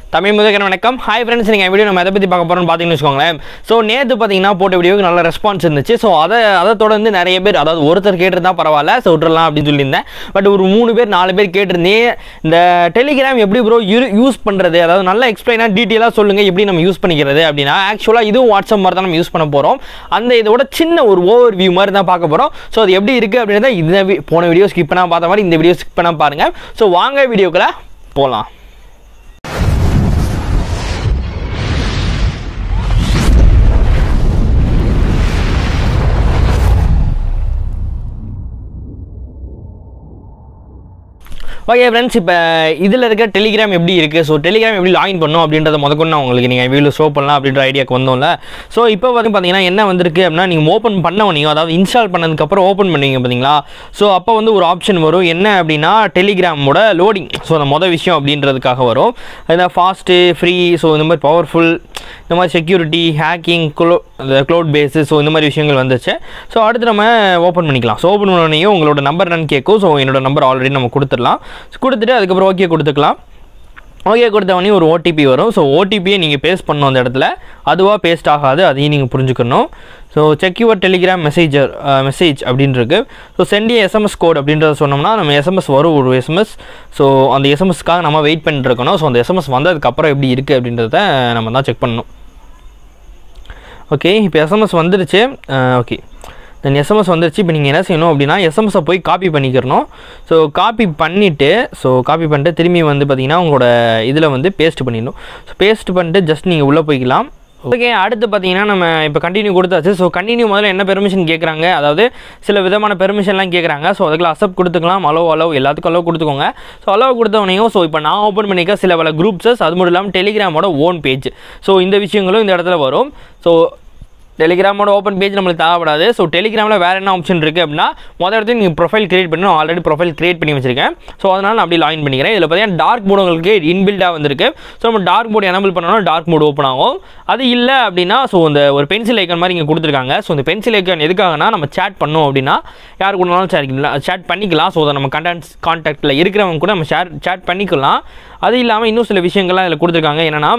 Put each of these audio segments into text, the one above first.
தமிழ் முதற்கன வணக்கம் hi friends நீங்கள் video நம்ம எதை பற்றி பார்க்க போகிறோம்னு பார்த்தீங்கன்னு வச்சுக்கோங்களேன் ஸோ நேற்று பார்த்தீங்கன்னா போட்ட வீடியோக்கு நல்ல ரெஸ்பான்ஸ் இருந்துச்சு ஸோ அதை அதை தொடர்ந்து நிறைய பேர் அதாவது ஒருத்தர் கேட்டிருந்தா பரவாயில்ல ஸோ விட்டுறலாம் அப்படின்னு சொல்லியிருந்தேன் பட் ஒரு மூணு பேர் நாலு பேர் கேட்டிருந்தேன் இந்த டெலிகிராம் எப்படி ப்ரோ யூஸ் பண்ணுறது அதாவது நல்லா எக்ஸ்பிளைனாக டீட்டெயிலாக சொல்லுங்கள் எப்படி நம்ம யூஸ் பண்ணிக்கிறது அப்படின்னா ஆக்சுவலாக இதுவும் வாட்ஸ்அப் மாதிரி தான் நம்ம யூஸ் பண்ண போகிறோம் அந்த இதோட சின்ன ஒரு ஓவர் வியூ மாதிரி தான் பார்க்க போகிறோம் ஸோ அது எப்படி இருக்குது அப்படின்றத இந்த வி- போன வீடியோ ஸ்கிப் பண்ணால் பார்த்த மாதிரி இந்த வீடியோ ஸ்கிப் பண்ணால் பாருங்கள் ஸோ வாங்க வீடியோக்குள்ளே போகலாம் ஓகே ஃப்ரெண்ட்ஸ் இப்போ இதில் இருக்க டெலிகிராம் எப்படி இருக்குது ஸோ டெலிகிராம் எப்படி லாகின் பண்ணும் அப்படின்றத முதற்கொண்டு நான் உங்களுக்கு நீங்கள் வீடியோ ஷோ பண்ணலாம் அப்படின்ற ஐடியாக்கு வந்தோம்ல ஸோ இப்போ வந்து பார்த்தீங்கன்னா என்ன வந்திருக்கு அப்படின்னா நீங்கள் ஓப்பன் பண்ண நீங்கள் அதாவது இன்ஸ்டால் பண்ணதுக்கப்புறம் ஓப்பன் பண்ணுவீங்க பார்த்தீங்களா ஸோ அப்போ வந்து ஒரு ஆப்ஷன் வரும் என்ன அப்படின்னா டெலிகிராமோட லோடிங் ஸோ அந்த மொதல் விஷயம் அப்படின்றதுக்காக வரும் இந்த ஃபாஸ்ட்டு ஃப்ரீ ஸோ இந்த மாதிரி பவர்ஃபுல் இந்த மாதிரி செக்யூரிட்டி ஹேக்கிங் க்ளோ இந்த க்ளவுட் பேஸு ஸோ இந்த மாதிரி விஷயங்கள் வந்துச்சு ஸோ அடுத்து நம்ம ஓப்பன் பண்ணிக்கலாம் ஸோ ஓப்பன் பண்ணோடனே உங்களோட நம்பர் என்னன்னு கேட்கும் ஸோ என்னோட நம்பர் ஆல்ரெடி நம்ம கொடுத்துடலாம் So, கொடுத்துட்டு அதுக்கப்புறம் ஓகே கொடுத்துக்கலாம் ஓகே கொடுத்தவொடனே ஒரு ஓடிபி வரும் ஸோ ஓடிபியை நீங்கள் பேஸ்ட் பண்ணணும் அந்த இடத்துல அதுவாக பேஸ்ட் ஆகாது அதையும் நீங்கள் புரிஞ்சுக்கணும் so check your Telegram messenger message அப்படின்னு இருக்கு ஸோ சென்டி எஸ்எம்எஸ் கோட் அப்படின்றத சொன்னோம்னா நம்ம எஸ்எம்எஸ் வரும் ஒரு எஸ்எம்எஸ் ஸோ அந்த எஸ்எம்எஸ்க்காக நம்ம வெயிட் பண்ணிட்டு இருக்கணும் ஸோ அந்த எஸ்எம்எஸ் வந்ததுக்கப்புறம் எப்படி இருக்குது அப்படின்றத நம்ம தான் செக் பண்ணணும் ஓகே இப்போ எஸ்எம்எஸ் வந்துருச்சு ஓகே தென் எஸ்எம்எஸ் வந்துருச்சு இப்போ நீங்கள் என்ன செய்யணும் அப்படின்னா எஸ்எம்எஸை போய் காப்பி பண்ணிக்கிறணும் ஸோ காப்பி பண்ணிவிட்டு ஸோ காப்பி பண்ணிட்டு திரும்பி வந்து பார்த்தீங்கன்னா உங்களோட இதில் வந்து பேஸ்ட் பண்ணிடணும் ஸோ பேஸ்ட் பண்ணிட்டு ஜஸ்ட் நீங்கள் உள்ளே போய்க்கலாம் ஓகே அடுத்து பார்த்தீங்கன்னா நம்ம இப்போ கண்டினியூ கொடுத்தாச்சு ஸோ கண்டினியூ முதல்ல என்ன பெர்மிஷன் கேட்குறாங்க அதாவது சில விதமான பெர்மிஷன்லாம் கேட்குறாங்க ஸோ அதுக்குள்ள அசப்ட் கொடுத்துக்கலாம் அலோ அலோ எல்லாத்துக்கும் அலோ கொடுத்துக்கோங்க ஸோ அலோ கொடுத்தவனையும் ஸோ இப்போ நான் ஓப்பன் பண்ணிக்க சில பல குரூப்ஸஸ் அது மட்டும் இல்லாமல் டெலிகிராமோட ஓன் பேஜ் ஸோ இந்த விஷயங்களும் இந்த இடத்துல வரும் ஸோ டெலிகிராமோட ஓப்பன் பேஜ் நம்மளுக்கு தேவைப்படாது ஸோ டெலிகிராமில் வேறு என்ன ஆப்ஷன் இருக்குது அப்படின்னா முதல் இடத்துல நீங்கள் ப்ரொஃபைல் கிரியேட் பண்ணணும் ஆல்ரெடி ப்ரொஃபைல் கிரியேட் பண்ணி வச்சிருக்கேன் ஸோ அதனால் நான் அப்படி லாகின் பண்ணிக்கிறேன் இதில் பார்த்தீங்கன்னா டார்க் மோட் உங்களுக்கு இன்பில்டாக வந்திருக்கு ஸோ நம்ம டார்க் மோட் எனபிள் பண்ணணும் டார்க் மோட் ஓப்பன் ஆகும் அது இல்லை அப்படின்னா ஸோ இந்த ஒரு பென்சில் ஐக்கான் மாதிரி இங்கே கொடுத்துருக்காங்க ஸோ இந்த பென்சில் ஐக்கான் எதுக்காகனா நம்ம சேட் பண்ணோம் அப்படின்னா யார் கூடனாலும் சேட் சேட் பண்ணிக்கலாம் ஸோ அதை நம்ம கண்டென்ட்ஸ் கான்டாக்டில் இருக்கிறவங்க கூட நம்ம ஷேர் சேட் பண்ணிக்கலாம் அது இல்லாமல் இன்னும் சில விஷயங்கள்லாம் இதில் கொடுத்துருக்காங்க என்னென்னா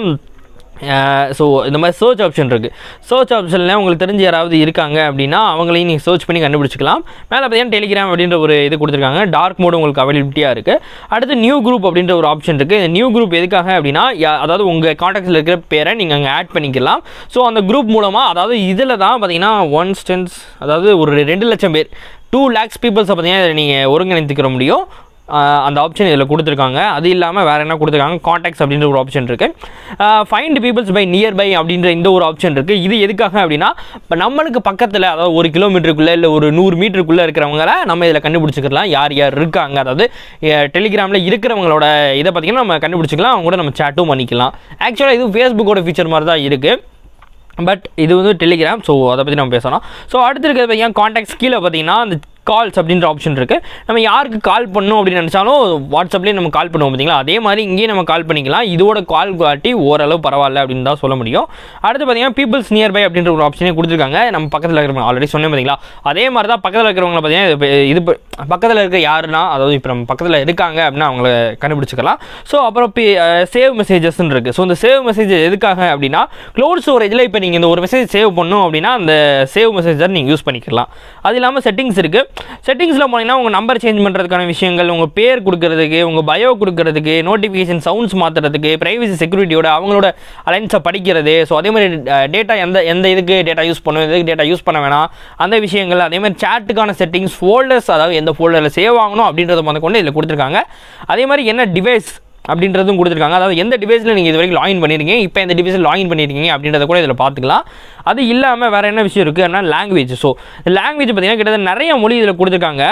ஸோ இந்த மாதிரி சர்ச் ஆப்ஷன் இருக்குது சர்ச் ஆப்ஷனில் உங்களுக்கு தெரிஞ்சு யாராவது இருக்காங்க அப்படின்னா அவங்களையும் நீங்கள் சர்ச் பண்ணி கண்டுபிடிச்சிக்கலாம் மேலே பார்த்தீங்கன்னா டெலிகிராம் அப்படின்ற ஒரு இது கொடுத்துருக்காங்க டார்க் மோடு உங்களுக்கு அவைலபிலிட்டியாக இருக்குது அடுத்து நியூ குரூப் அப்படின்ற ஒரு ஆப்ஷன் இருக்குது இந்த நியூ குரூப் எதுக்காக அப்படின்னா யா- அதாவது உங்கள் காண்டாக்ட்ஸில் இருக்கிற பேரை நீங்கள் அங்கே ஆட் பண்ணிக்கலாம் ஸோ அந்த குரூப் மூலமாக அதாவது இதில் தான் பார்த்தீங்கன்னா ஒன் ஸ்டென்ஸ் அதாவது ஒரு ரெண்டு லட்சம் பேர் டூ லேக்ஸ் பீப்புள்ஸை பார்த்தீங்கன்னா நீங்கள் ஒருங்கிணைத்துக்கிற முடியும் ஆஹ் அந்த ஆப்ஷன் இதில் கொடுத்துருக்காங்க அது இல்லாமல் வேறு என்ன கொடுத்துருக்காங்க காண்டாக்ட்ஸ் அப்படின்ற ஒரு ஆப்ஷன் இருக்குது ஃபைண்ட் பீப்புள்ஸ் பை நியர்பை அப்படின்ற இந்த ஒரு ஆப்ஷன் இருக்குது இது எதுக்காக அப்படின்னா இப்போ நம்மளுக்கு பக்கத்தில் அதாவது ஒரு கிலோமீட்டருக்குள்ளே இல்லை ஒரு நூறு மீட்டருக்குள்ளே இருக்கிறவங்கள நம்ம இதில் கண்டுபிடிச்சிக்கலாம் யார் யார் இருக்காங்க அதாவது டெலிகிராமில் இருக்கிறவங்களோட இதை பார்த்திங்கன்னா நம்ம கண்டுபிடிச்சிக்கலாம் அவங்க கூட நம்ம சேட்டும் பண்ணிக்கலாம் ஆக்சுவலாக இது ஃபேஸ்புக்கோட ஃபீச்சர் மாதிரி தான் இருக்குது பட் இது வந்து டெலிகிராம் ஸோ அதை பற்றி நம்ம பேசணும் ஸோ அடுத்து இருக்கிறது பார்த்தீங்கன்னா காண்டாக்ட்ஸ் கீழே பார்த்தீங்கன்னா அந்த கால்ஸ் அப்படின்ற ஆப்ஷன் இருக்குது நம்ம யாருக்கு கால் பண்ணணும் அப்படின்னு நினச்சாலும் வாட்ஸ்அப்லேயே நம்ம கால் பண்ணுவோம் பார்த்தீங்களா அதே மாதிரி இங்கேயும் நம்ம கால் பண்ணிக்கலாம் இதோட கால் குவாலிட்டி ஓரளவு பரவாயில்ல அப்படின்னு தான் சொல்ல முடியும் அடுத்து பார்த்தீங்கன்னா பீப்புள்ஸ் நியர்பை அப்படின்ற ஒரு ஆப்ஷனே கொடுத்துருக்காங்க நம்ம பக்கத்தில் இருக்கிறவங்க ஆல்ரெடி சொன்னேன் பார்த்தீங்களா அதே மாதிரி தான் பக்கத்தில் இருக்கிறவங்கள பார்த்தீங்கன்னா இது- இது ப- பக்கத்தில் இருக்க யாருன்னா அதாவது இப்போ நம்ம பக்கத்தில் இருக்காங்க அப்படின்னா அவங்கள கண்டுபிடிச்சிக்கலாம் ஸோ அப்புறம் சேவ் மெசேஜஸ்ன்னு இருக்குது ஸோ இந்த சேவ் மெசேஜ் எதுக்காக அப்படின்னா க்ளோட் ஸ்டோரேஜில் இப்போ நீங்கள் இந்த ஒரு மெசேஜ் சேவ் பண்ணணும் அப்படின்னா அந்த சேவ் மெசேஜர் நீங்கள் யூஸ் பண்ணிக்கலாம் அது இல்லாமல் செட்டிங்ஸ் இருக்குது செட்டிங்ஸில் போனீங்கன்னா உங்கள் நம்பர் சேஞ்ச் பண்ணுறதுக்கான விஷயங்கள் உங்கள் பேர் கொடுக்கறதுக்கு உங்கள் பயோ கொடுக்கறதுக்கு நோட்டிஃபிகேஷன் சவுண்ட்ஸ் மாற்றுறதுக்கு ப்ரைவசி செக்யூரிட்டியோட அவங்களோட அலைன்ஸை படிக்கிறது ஸோ அதே மாதிரி டேட்டா எந்த எந்த இதுக்கு டேட்டா யூஸ் பண்ணும் எதுக்கு டேட்டா யூஸ் பண்ண வேணாம் அந்த விஷயங்கள் அதே மாதிரி சேட்டுக்கான செட்டிங்ஸ் ஃபோல்டர்ஸ் அதாவது எந்த ஃபோல்டரில் சேவ் ஆகணும் அப்படின்றத முதல் கொண்டு இதில் கொடுத்துருக்காங்க அதே மாதிரி என்ன டிவைஸ் அப்படின்றதும் கொடுத்துருக்காங்க அதாவது எந்த டிவைஸில் நீங்கள் இது வரைக்கும் லாகின் பண்ணியிருக்கீங்க இப்போ எந்த டிவைஸில் லாகின் பண்ணியிருக்கீங்க அப்படின்றத கூட இதில் பார்த்துக்கலாம் அது இல்லாமல் வேறு என்ன விஷயம் இருக்குது அப்படின்னா லாங்குவேஜ் ஸோ லாங்குவேஜ் பார்த்தீங்கன்னா கிட்டத்தட்ட நிறைய மொழி இதில் கொடுத்துருக்காங்க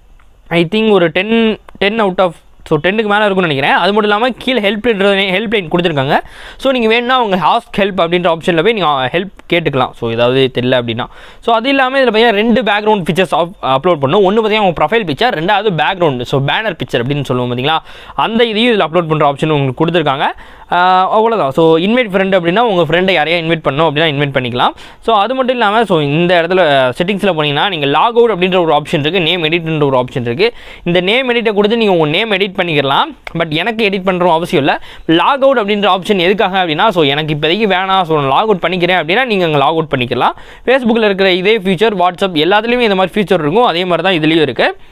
ஐ திங்க் ஒரு ten ten out of so டென்னுக்கு மேலே இருக்கும்னு நினைக்கிறேன் அது மட்டும் இல்லாமல் கீழே ஹெல்ப் ஹெல்ப் லைன் கொடுத்துருக்காங்க ஸோ நீங்கள் வேணும்னா உங்கள் ஹாஸ்க் ஹெல்ப் அப்படின்ற ஆப்ஷனில் போய் நீங்கள் ஹெல்ப் கேட்டுக்கலாம் ஸோ ஏதாவது தெரியல அப்படின்னா ஸோ அது இல்லாமல் இதில் பார்த்தீங்கன்னா ரெண்டு பேக்ரவுண்ட் பிக்சர்ஸ் அப்லோட் பண்ணும் ஒன்று பார்த்தீங்கன்னா உங்கள் ப்ரொஃபைல் பிக்சர் ரெண்டாவது பேக்ரவுண்ட் ஸோ பேனர் பிக்சர் அப்படின்னு சொல்லுவோம் பார்த்தீங்களா அந்த இதையும் இதில் அப்லோட் பண்ணுற ஆப்ஷன் உங்களுக்கு கொடுத்துருக்காங்க ஆஹ் அவ்வளோதான் ஸோ இன்வைட் ஃப்ரெண்ட் அப்படின்னா உங்கள் ஃப்ரெண்டை யாரையா இன்வைட் பண்ணணும் அப்படின்னா இன்வைட் பண்ணிக்கலாம் ஸோ அது மட்டும் இல்லாமல் ஸோ இந்த இடத்துல செட்டிங்ஸில் போனீங்கன்னா நீங்கள் லாக் அவுட் அப்படின்ற ஒரு ஆப்ஷன் இருக்குது நேம் எடிட்ன்ற ஒரு ஆப்ஷன் இருக்குது இந்த நேம் எடிட்டை கொடுத்து நீங்கள் உங்கள் நேம் எடிட் பண்ணிக்கலாம் பட் எனக்கு எடிட் பண்ணுற அவசியம் இல்லை லாக் அவுட் அப்படின்ற ஆப்ஷன் எதுக்காக அப்படின்னா ஸோ எனக்கு இப்போதைக்கு வேணாம் ஸோ நான் லாக் அவுட் பண்ணிக்கிறேன் அப்படின்னா நீங்கள் அங்கே லாக் அவுட் பண்ணிக்கலாம் ஃபேஸ்புக்கில் இருக்கிற இதே ஃபீச்சர் வாட்ஸ்அப் எல்லாத்துலேயுமே இந்த மாதிரி ஃபீச்சர் இருக்கும் அதே மாதிரி தான் இதுலேயும் இருக்குது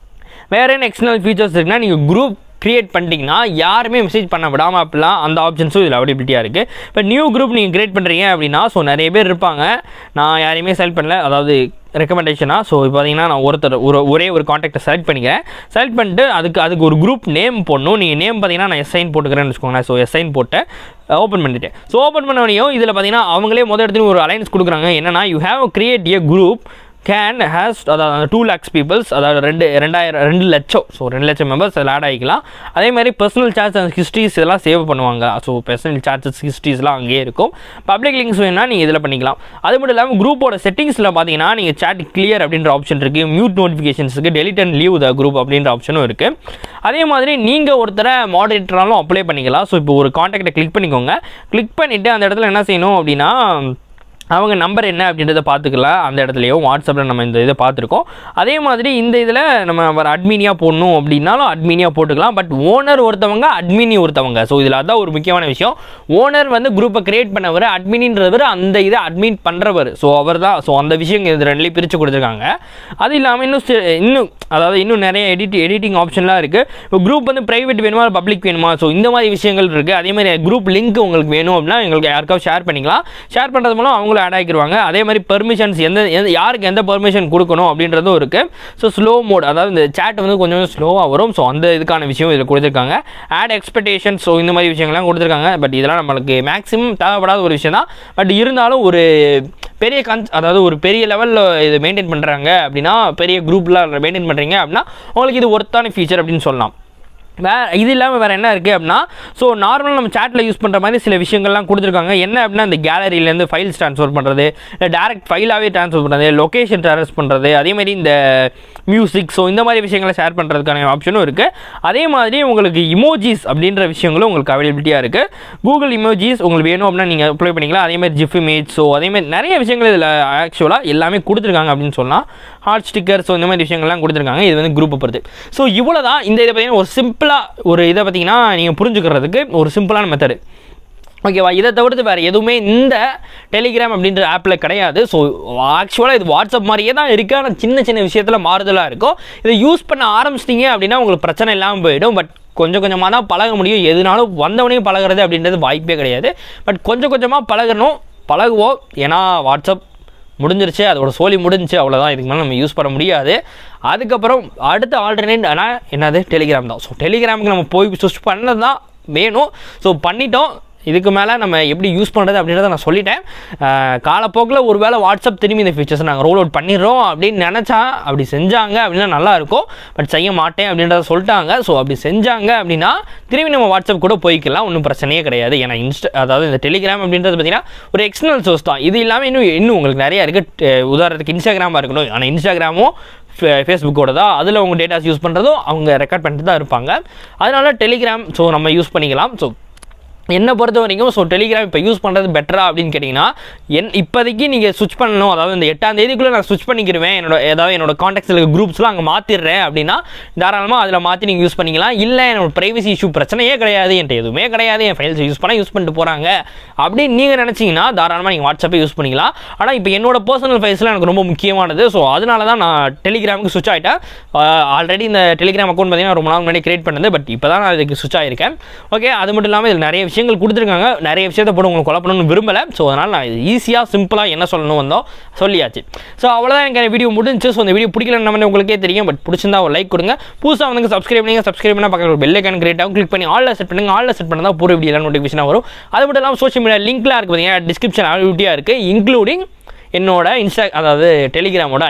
வேறு என்ன எக்ஸ்டர்னல் ஃபீச்சர்ஸ் இருக்குன்னா நீங்கள் குரூப் க்ரியேட் பண்ணிட்டீங்கன்னா யாருமே மெசேஜ் பண்ண விடாமல் அப்படிலாம் அந்த ஆப்ஷன்ஸும் இதில் அவைலபிலிட்டியாக இருக்குது இப்போ நியூ குரூப் நீங்கள் க்ரியேட் பண்ணுறீங்க அப்படின்னா ஸோ நிறைய பேர் இருப்பாங்க நான் யாரையுமே செலக்ட் பண்ணல அதாவது ரெக்கமெண்டேஷனாக ஸோ இப்போ பார்த்தீங்கன்னா நான் ஒருத்தர் ஒரு ஒரே ஒரு காண்டாக்டை செலக்ட் பண்ணிக்கிறேன் செலக்ட் பண்ணிட்டு அதுக்கு அதுக்கு ஒரு குரூப் நேம் போடணும் நீங்கள் நேம் பார்த்தீங்கன்னா நான் எஸ்ஐன் போட்டுக்கிறேன்னு வச்சுக்கோங்களேன் ஸோ எஸ்ஐன் போட்டு ஓப்பன் பண்ணிட்டேன் ஸோ ஓப்பன் பண்ணவனையும் இதில் பார்த்தீங்கன்னா அவங்களே முதல் இடத்துல ஒரு அலைன்ஸ் கொடுக்குறாங்க என்னன்னா you have create a group can has அதாவது டூ லேக்ஸ் பீப்புள்ஸ் அதாவது ரெண்டு ரெண்டாயிரம் ரெண்டு லட்சம் ஸோ ரெண்டு லட்சம் மெம்பர்ஸ் அதில் ஆட் ஆகிக்கலாம் அதே மாதிரி பர்சனல் சார்ஜ் அண்ட் ஹிஸ்ட்ரிஸ் இதெல்லாம் சேவ் பண்ணுவாங்க ஸோ பர்சனல் சார்ஜஸ் ஹிஸ்ட்ரிஸ்லாம் அங்கேயே இருக்கும் பப்ளிக் லிங்க்ஸ் வேணும்னா நீங்கள் இதில் பண்ணிக்கலாம் அது மட்டும் இல்லாமல் குரூப்போட செட்டிங்ஸில் பார்த்தீங்கன்னா நீங்கள் chat கிளியர் அப்படின்ற ஆப்ஷன் இருக்குது மியூட் நோட்டிஃபிகேஷன்ஸ் இருக்குது delete and leave the group அப்படின்ற ஆப்ஷனும் இருக்குது அதே மாதிரி நீங்கள் ஒருத்தரை மாடரேட்டராலும் அப்ளை பண்ணிக்கலாம் ஸோ இப்போ ஒரு காண்டாக்டை கிளிக் பண்ணிக்கோங்க கிளிக் பண்ணிவிட்டு அந்த இடத்துல என்ன செய்யணும் அப்படின்னா அவங்க நம்பர் என்ன அப்படின்றத பார்த்துக்கலாம் அந்த இடத்துலையும் வாட்ஸ்அப்பில் நம்ம இந்த இதை பார்த்துருக்கோம் அதே மாதிரி இந்த இதில் நம்ம வர அட்மினியாக போடணும் அப்படின்னாலும் அட்மினியாக போட்டுக்கலாம் பட் ஓனர் ஒருத்தவங்க அட்மினி ஒருத்தவங்க ஸோ இதில் அதான் ஒரு முக்கியமான விஷயம் ஓனர் வந்து குரூப்பை கிரியேட் பண்ணவர் அட்மினின்றவர் அந்த இதை அட்மின் பண்ணுறவர் ஸோ அவர் தான் ஸோ அந்த விஷயம் இது ரெண்டுலேயும் பிரித்து கொடுத்துருக்காங்க அது இல்லாமல் இன்னும் சி- இன்னும் அதாவது இன்னும் நிறைய எடிட் எடிட்டிங் ஆப்ஷன்லாம் இருக்குது இப்போ குரூப் வந்து ப்ரைவேட் வேணுமா பப்ளிக் வேணுமா ஸோ இந்த மாதிரி விஷயங்கள் இருக்குது அதே மாதிரி குரூப் லிங்க் உங்களுக்கு வேணும் அப்படின்னா எங்களுக்கு யாருக்காவது ஷேர் பண்ணிக்கலாம் ஷேர் பண்ணுறது மூலம் அவங்களும் ஆட் ஆகிடுவாங்க அதே மாதிரி பெர்மிஷன்ஸ் எந்த எந்த யாருக்கு எந்த பெர்மிஷன் கொடுக்கணும் அப்படின்றதும் இருக்குது ஸோ ஸ்லோ மோட் அதாவது இந்த சேட் வந்து கொஞ்சம் ஸ்லோவாக வரும் ஸோ அந்த இதுக்கான விஷயம் இதில் கொடுத்துருக்காங்க ஆட் எக்ஸ்பெக்டேஷன் ஸோ இந்த மாதிரி விஷயங்கள்லாம் கொடுத்துருக்காங்க பட் இதெல்லாம் நம்மளுக்கு மேக்ஸிமம் தேவைப்படாத ஒரு விஷயம் தான் பட் இருந்தாலும் ஒரு பெரிய கன்ஸ் அதாவது ஒரு பெரிய லெவலில் இது மெயின்டைன் பண்ணுறாங்க அப்படின்னா பெரிய குரூப்லாம் மெயின்டைன் பண்ணுறீங்க அப்படின்னா உங்களுக்கு இது ஒர்த்தான ஃபீச்சர் அப்படின்னு சொல்லலாம் வே இது இல்லாமல் வேறு என்ன இருக்குது அப்படின்னா ஸோ நார்மலாக நம்ம சேட்டில் யூஸ் பண்ணுற மாதிரி சில விஷயங்கள்லாம் கொடுத்துருக்காங்க என்ன அப்படின்னா இந்த கேலரியிலேருந்து ஃபைல்ஸ் ட்ரான்ஸ்ஃபர் பண்ணுறது இல்லை டேரக்ட் ஃபைலாகவே ட்ரான்ஸ்ஃபர் பண்ணுறது லொக்கேஷன் ட்ரான்ஸ் பண்ணுறது அதே மாதிரி இந்த மியூசிக் ஸோ இந்த மாதிரி விஷயங்களை ஷேர் பண்ணுறதுக்கான ஆப்ஷனும் இருக்குது அதே மாதிரி உங்களுக்கு இமோஜிஸ் அப்படின்ற விஷயங்களும் உங்களுக்கு அவைலபிலிட்டியாக இருக்குது கூகுள் இமோஜிஸ் உங்களுக்கு வேணும் அப்படின்னா நீங்கள் அப்ளை பண்ணிக்கலாம் அதே மாதிரி ஜிஃப் இமேஜ் ஸோ அதே மாதிரி நிறைய விஷயங்கள் இதில் ஆக்சுவலாக எல்லாமே கொடுத்துருக்காங்க அப்படின்னு சொல்லலாம் ஹார்ட் ஸ்டிக்கர் ஸோ இந்த மாதிரி விஷயங்கள்லாம் கொடுத்துருக்காங்க இது வந்து குரூப்பை பொறுத்து ஸோ இவ்வளோ தான் இந்த இதை பார்த்தீங்கன்னா ஒரு சிம்பிளாக ஒரு இதை பார்த்தீங்கன்னா நீங்கள் புரிஞ்சுக்கிறதுக்கு ஒரு சிம்பிளான மெத்தடு ஓகேவா இதை தவிர்த்து வேறு எதுவுமே இந்த டெலிகிராம் அப்படின்ற ஆப்பில் கிடையாது ஸோ ஆக்சுவலாக இது வாட்ஸ்அப் மாதிரியே தான் இருக்குது ஆனால் சின்ன சின்ன விஷயத்தில் மாறுதலாக இருக்கும் இதை யூஸ் பண்ண ஆரம்பிச்சிட்டிங்க அப்படின்னா உங்களுக்கு பிரச்சனை இல்லாமல் போயிடும் பட் கொஞ்சம் கொஞ்சமாக தான் பழக முடியும் எதுனாலும் வந்தவனையும் பழகுறது அப்படின்றது வாய்ப்பே கிடையாது பட் கொஞ்சம் கொஞ்சமாக பழகணும் பழகுவோம் ஏன்னா வாட்ஸ்அப் முடிஞ்சிருச்சு அதோட சோலி முடிஞ்சுச்சு அவ்வளோதான் இதுக்கு மேலே நம்ம யூஸ் பண்ண முடியாது அதுக்கப்புறம் அடுத்த ஆல்டர்னேட் ஆனால் என்னது டெலிகிராம் தான் ஸோ டெலிகிராமுக்கு நம்ம போய் ஸ்விட்ச் பண்ணது தான் வேணும் ஸோ பண்ணிட்டோம் இதுக்கு மேலே நம்ம எப்படி யூஸ் பண்ணுறது அப்படின்றத நான் சொல்லிட்டேன் அஹ் காலப்போக்கில் ஒரு வேளை வாட்ஸ்அப் திரும்பி இந்த ஃபீச்சர்ஸ் நாங்கள் ரோல் அவுட் பண்ணிடுறோம் அப்படின்னு நினச்சா அப்படி செஞ்சாங்க அப்படின்னா நல்லா இருக்கும் பட் செய்ய மாட்டேன் அப்படின்றத சொல்லிட்டாங்க ஸோ அப்படி செஞ்சாங்க அப்படின்னா திரும்பி நம்ம வாட்ஸ்அப் கூட போய்க்கலாம் ஒன்றும் பிரச்சனையே கிடையாது ஏன்னா இன்ஸ்டா அதாவது இந்த டெலிகிராம் அப்படின்றது பார்த்தீங்கன்னா ஒரு எக்ஸ்டர்னல் சோர்ஸ் தான் இது இல்லாமல் இன்னும் இன்னும் உங்களுக்கு நிறையா இருக்குது உதாரணத்துக்கு இன்ஸ்டாகிராமாக இருக்கணும் ஆனால் இன்ஸ்டாகிராமும் ஃபேஸ்புக்கோட தான் அதில் உங்கள் டேட்டாஸ் யூஸ் பண்ணுறதும் அவங்க ரெக்கார்ட் பண்ணிட்டு தான் இருப்பாங்க அதனால டெலிகிராம் ஸோ நம்ம யூஸ் பண்ணிக்கலாம் ஸோ என்னை பொறுத்த வரைக்கும் ஸோ டெலிகிராம் இப்போ யூஸ் பண்ணுறது பெட்டரா அப்படின்னு கேட்டிங்கன்னா என் இப்போதைக்கு நீங்கள் ஸ்விட்ச் பண்ணணும் அதாவது இந்த எட்டாம் தேதிக்குள்ளே நான் ஸ்விட்ச் பண்ணிக்கிருவேன் என்னோட ஏதாவது என்னோட காண்டாக்ட்ஸில் இருக்க குரூப்ஸ்லாம் அங்கே மாற்றிடுறேன் அப்படின்னா தாராளமாக அதில் மாற்றி நீங்கள் யூஸ் பண்ணிக்கலாம் இல்லை என்னோட ப்ரைவசி இஷ்யூ பிரச்சனையே கிடையாது என்கிட்ட எதுவுமே கிடையாது என் ஃபைல்ஸ் யூஸ் பண்ணால் யூஸ் பண்ணிட்டு போகிறாங்க அப்படின்னு நீங்கள் நினச்சிங்கன்னா தாராளமாக நீங்கள் வாட்ஸ்அப்பை யூஸ் பண்ணிக்கலாம் ஆனால் இப்போ என்னோட பர்சனல் ஃபைல்ஸ்லாம் எனக்கு ரொம்ப முக்கியமானது ஸோ அதனால தான் நான் டெலிகிராமுக்கு ஸ்விட்ச் ஆகிட்டேன் ஆல்ரெடி இந்த டெலிகிராம் அக்கௌண்ட் பார்த்தீங்கன்னா ரொம்ப நாள் முன்னாடி கிரியேட் பண்ணது பட் இப்போ தான் நான் இதுக்கு ஸ்விட்ச் ஆகிருக்கேன் ஓகே அது மட்டும் இல்லாமல் இதில் நிறைய விஷயங்கள் கொடுத்துருக்காங்க நிறைய விஷயத்தை போட்டு உங்களுக்கு குழப்பணும்னு விரும்பலை ஸோ அதனால் நான் இது ஈஸியாக சிம்பிளாக என்ன சொல்லணும் வந்தோம் சொல்லியாச்சு ஸோ அவ்வளோதான் எனக்கு வீடியோ முடிஞ்சு ஸோ இந்த வீடியோ பிடிக்கலன்னு நம்ம உங்களுக்கே தெரியும் பட் பிடிச்சிருந்தா ஒரு லைக் கொடுங்க புதுசாக வந்து சப்ஸ்கிரைப் பண்ணுங்க சப்ஸ்கிரைப் பண்ணால் பக்கத்தில் பெல் ஐக்கான் கிரியேட் ஆகும் கிளிக் பண்ணி ஆல்ல செட் பண்ணுங்க ஆல்ல செட் பண்ணால் பூர்வ வீடியோ நோட்டிஃபிகேஷன் வரும் அது மட்டும் இல்லாமல் சோஷியல் மீடியா லிங்க்லாம் இருக்குது பார்த்தீங்கன்னா டிஸ்கிரிப்ஷன் அவைலபிலிட்டியாக இருக்குது இன்க்ளூடிங் என்னோட இன்ஸ்டா அதாவது டெலிகிராமோட ஐடியும்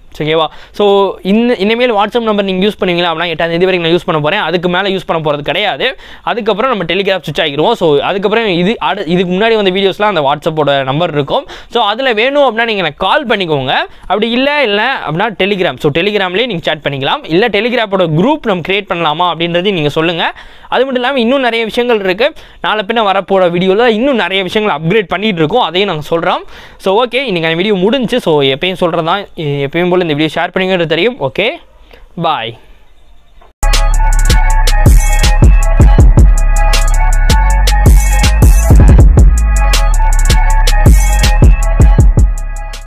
ஓகேவா ஸோ இந்த இனிமேல் வாட்ஸ்அப் நம்பர் நீங்கள் யூஸ் பண்ணுவீங்களா அப்படின்னா எட்டாம் தேதி வரைக்கும் நான் யூஸ் பண்ண போகிறேன் அதுக்கு மேலே யூஸ் பண்ண போகிறது கிடையாது அதுக்கப்புறம் நம்ம டெலிகிராம் சுவிச் ஆகிடுவோம் ஸோ அதுக்கப்புறம் இது அடு இதுக்கு முன்னாடி வந்த வீடியோஸ்லாம் அந்த வாட்ஸ்அப்போட நம்பர் இருக்கும் ஸோ அதில் வேணும் அப்படின்னா நீங்கள் எனக்கு கால் பண்ணிக்கோங்க அப்படி இல்லை இல்லை அப்படின்னா டெலிகிராம் ஸோ டெலிகிராம்லேயே நீங்கள் சேட் பண்ணிக்கலாம் இல்லை டெலிகிராமோட குரூப் நம்ம கிரியேட் பண்ணலாமா அப்படின்றதையும் நீங்கள் சொல்லுங்கள் அது மட்டும் இல்லாமல் இன்னும் நிறைய விஷயங்கள் இருக்குது நாளை பின்ன வரப்போகிற வீடியோவில் இன்னும் நிறைய விஷயங்கள் அப்கிரேட் பண்ணிகிட்டு இருக்கோம் அதையும் நாங்கள் சொல்கிறோம் ஸோ ஓகே இன்றைக்கி அந்த வீடியோ முடிஞ்சு ஸோ எப்பயும் சொல்கிறது தான் எப்பயும் போல் இந்த வீடியோ ஷேர் பண்ணிங்கிறது தெரியும் ஓகே பாய்